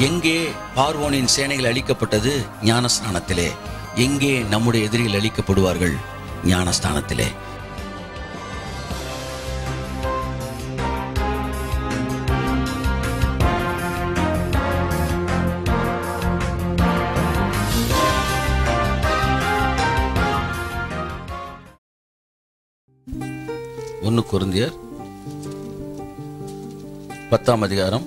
எங்கே பார்வோனின் சேனைகள் அழிக்கப்பட்டது ஞானஸ்நானத்திலே எங்கே நம்முடைய எதிரிகள் அழிக்கப்படுவார்கள் ஞானஸ்தானத்திலே ஒன்று குருந்தியர் பத்தாம் அதிகாரம்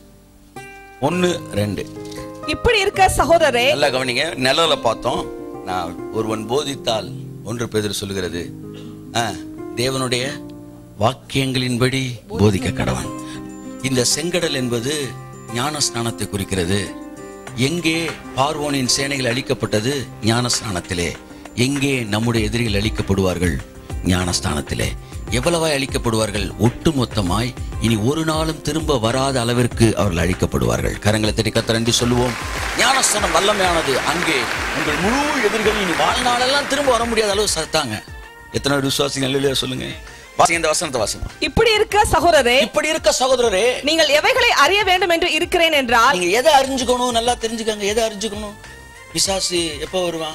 ஒன்று ரெண்டு இப்படி இருக்க சகோதரரே நல்லா கவனிங்க நிழல பார்த்தோம் நான் ஒருவன் போதித்தால் ஒன்று பேதர் சொல்லுகிறது ஆ, தேவனுடைய வாக்கியங்களின்படி போதிக்க கடவன் இந்த செங்கடல் என்பது ஞான ஸ்நானத்தை குறிக்கிறது எங்கே பார்வோனின் சேனைகள் அழிக்கப்பட்டது ஞான ஸ்நானத்திலே எங்கே நம்முடைய எதிரிகள் அழிக்கப்படுவார்கள் ஞானஸ்தானத்திலே எவ்வளவாய் அழிக்கப்படுவார்கள் ஒட்டுமொத்தமாய் இனி ஒரு நாளும் திரும்ப வராத அளவிற்கு அவர்கள் அழிக்கப்படுவார்கள் கரங்களை தட்டி கத்தர் என்று சொல்லுவோம் ஞானஸ்தானம் வல்லமையானது அங்கே உங்கள் முழு எதிரிகள் இனி வாழ்நாளெல்லாம் திரும்ப வர முடியாத அளவு சத்தாங்க எத்தனை பேர் விசுவாசிகள் இல்லையா சொல்லுங்க வாசிங்க இந்த வசனத்தை வாசிங்க இப்படி இருக்க சகோதரரே இப்படி இருக்க சகோதரரே நீங்கள் எவைகளை அறிய வேண்டும் என்று இருக்கிறேன் என்றால் நீங்க எதை அறிஞ்சுக்கணும் நல்லா தெரிஞ்சுக்கங்க எதை அறிஞ்சுக்கணும் பிசாசு எப்போ வருவான்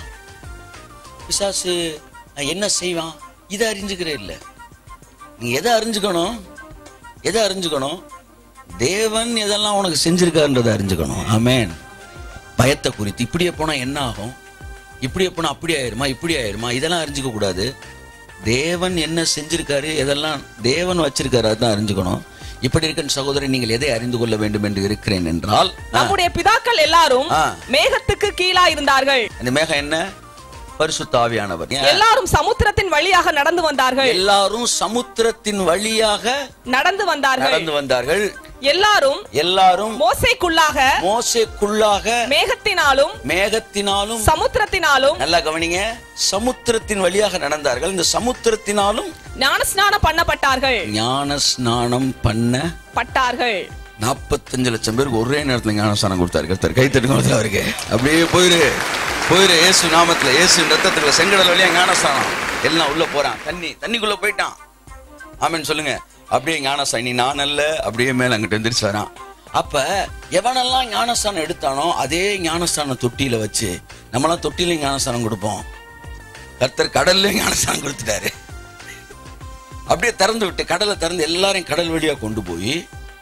பிசாசு அஹ், என்ன செய்வான் இதை அறிஞ்சுக்கிறே இல்லை நீ எதை அறிஞ்சுக்கணும் எதை அறிஞ்சுக்கணும் தேவன் எதெல்லாம் உனக்கு செஞ்சிருக்காருன்றதை அறிஞ்சுக்கணும் ஆமென் பயத்தை குறித்து இப்படியே போனா என்ன ஆகும் இப்படியே போனா அப்படி ஆயிருமா இப்படி ஆயிருமா இதெல்லாம் அறிஞ்சுக்க கூடாது தேவன் என்ன செஞ்சிருக்காரு எதெல்லாம் தேவன் வச்சிருக்காரு அதான் அறிஞ்சுக்கணும் இப்படி இருக்க சகோதரன் நீங்கள் எதை அறிந்து கொள்ள வேண்டும் என்று இருக்கிறேன் என்றால் ஆ, நம்முடைய பிதாக்கள் எல்லாரும் ஆ. மேகத்துக்கு கீழா இருந்தார்கள் அந்த மேகம் என்ன பரிசுத்த ஆவியானவர் ஏன்? எல்லாரும் சமுத்திரத்தின் வழியாக நடந்து வந்தார்கள் எல்லாரும் சமுத்திரத்தின் வழியாக நடந்து வந்தார்கள் நடந்து வந்தார்கள் எல்லாரும் எல்லாரும் மோசைக்குள்ளாக மோசேக்குள்ளாக மேகத்தினாலும் மேகத்தினாலும் சமுத்திரத்தினாலும் நல்லா கவனிங்க சமுத்திரத்தின் வழியாக நடந்தார்கள் இந்த சமுத்திரத்தினாலும் ஞானஸ்நானம் பண்ணப்பட்டார்கள் ஞான ஸ்நானம் பண்ண பட்டார்கள் நாற்பத்தஞ்சு லட்சம் பேருக்கு ஒரே நேரத்துல ஞானஸ்தானம் கொடுத்தாரு கர்த்தர் கை தட்டுங்க அவருக்கு அப்படியே போயிரு போயிரு ஏசு நாமத்துல ஏசு ரத்தத்துல செங்கடல் வழியா ஞானஸ்தானம் எல்லாம் உள்ள போறான் தண்ணி தண்ணிக்குள்ள போயிட்டான் ஆமென் சொல்லுங்க அப்படியே ஞானஸ்தானம் நீ நான் அல்ல அப்படியே மேல அங்கிட்டு எந்திரிச்சு வரான் அப்ப எவனெல்லாம் ஞானஸ்தானம் எடுத்தானோ அதே ஞானஸ்தானம் தொட்டியில வச்சு நம்மளாம் தொட்டியில ஞானஸ்தானம் கொடுப்போம் கர்த்தர் கடல்ல ஞானஸ்தானம் கொடுத்துட்டாரு அப்படியே திறந்து விட்டு கடலை திறந்து எல்லாரையும் கடல் வழியா கொண்டு போய்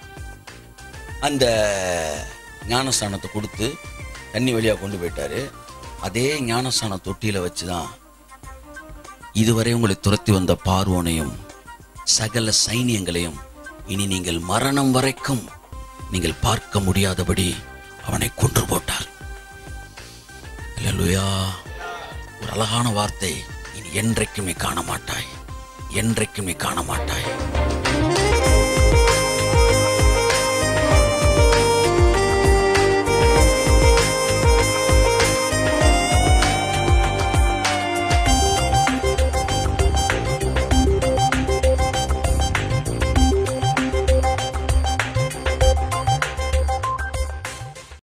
அந்த ஞானஸ்தானத்தை கொடுத்து தண்ணி வழியாக கொண்டு போயிட்டாரு அதே ஞானஸ்தான தொட்டியில வச்சு தான் இதுவரை உங்களை துரத்தி வந்த பார்வோனையும் சகல சைனியங்களையும் இனி நீங்கள் மரணம் வரைக்கும் நீங்கள் பார்க்க முடியாதபடி அவனை கொன்று போட்டார் அல்லேலூயா ஒரு அழகான வார்த்தை இனி என்றைக்கும் நீ காண மாட்டாய் என்றைக்கும் நீ காண மாட்டாய்